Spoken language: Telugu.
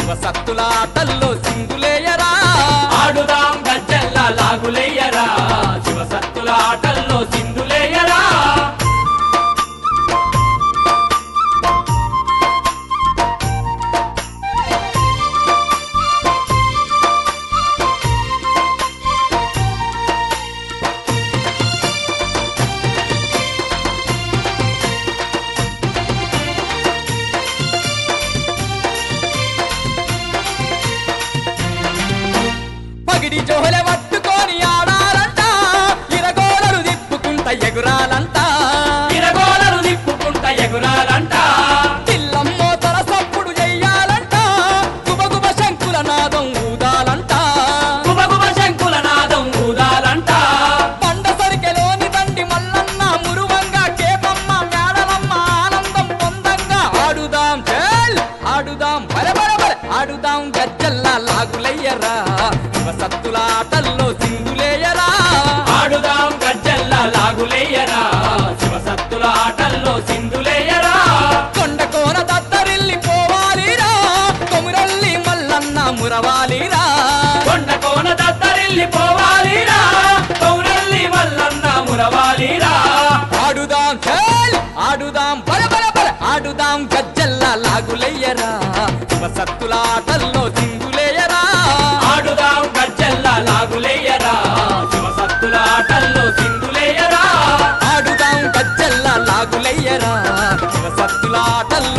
శివ సత్తుల ఆటల్లో సింగులేయరా ఆడుదాం గజ్జల్ల లాగులేయరా శివ సత్తుల ఆటల్లో సింధులేయరా పగిడి జోహెల పట్టుకొని ఆడాలంట ఇరగోడలు తిప్పుకుంట ఎగురాలంట ఇరగోలలు నిప్పుకుంట ఎగురాలంట తిల్లమ్మో తల సప్పుడు చెయ్యాలంట గుబగుబ శంకుల నాదం ఊదాలంట గుబగుబ శంకుల నాదం ఊదాలంట పండ సరికెలోని దండి మల్లన్న మురువంగా కేపమ్మ మేడలమ్మ ఆనందం పొందంగా ఆడుదాం చేల్ ఆడుదాం బల బల బల ఆడుదాం గజ్జల్లా లాగులయ్యరా శివ సత్తుల ఆటల్లో సింగులేయరా ఆడుదాం గజ్జల్ల లాగులేయరా శివ సత్తుల ఆటల్లో సింధులేయరా కొండ కోన దత్తరిల్లి పోవాలిరా కొమురల్లి మల్లన్న మురవాలిరా కొండ కోన దత్తరిల్లి పోవాలిరా పౌరల్లి వల్లన్న మురవాలిరా ఆడుదాం చేల్ ఆడుదాం బల బల బల ఆడుదాం గజ్జల్లా లాగులయ్యరా శివ సత్తుల ఆటల్లో సింగులేయరా ఆడుదాం గజ్జల్ల లాగులేయరా శివ సత్తుల ఆటల్లో సింధులేయరా ఆడుదాం గజ్జల్లా లాగులయ్యరా శివ సత్తుల ఆటల్లో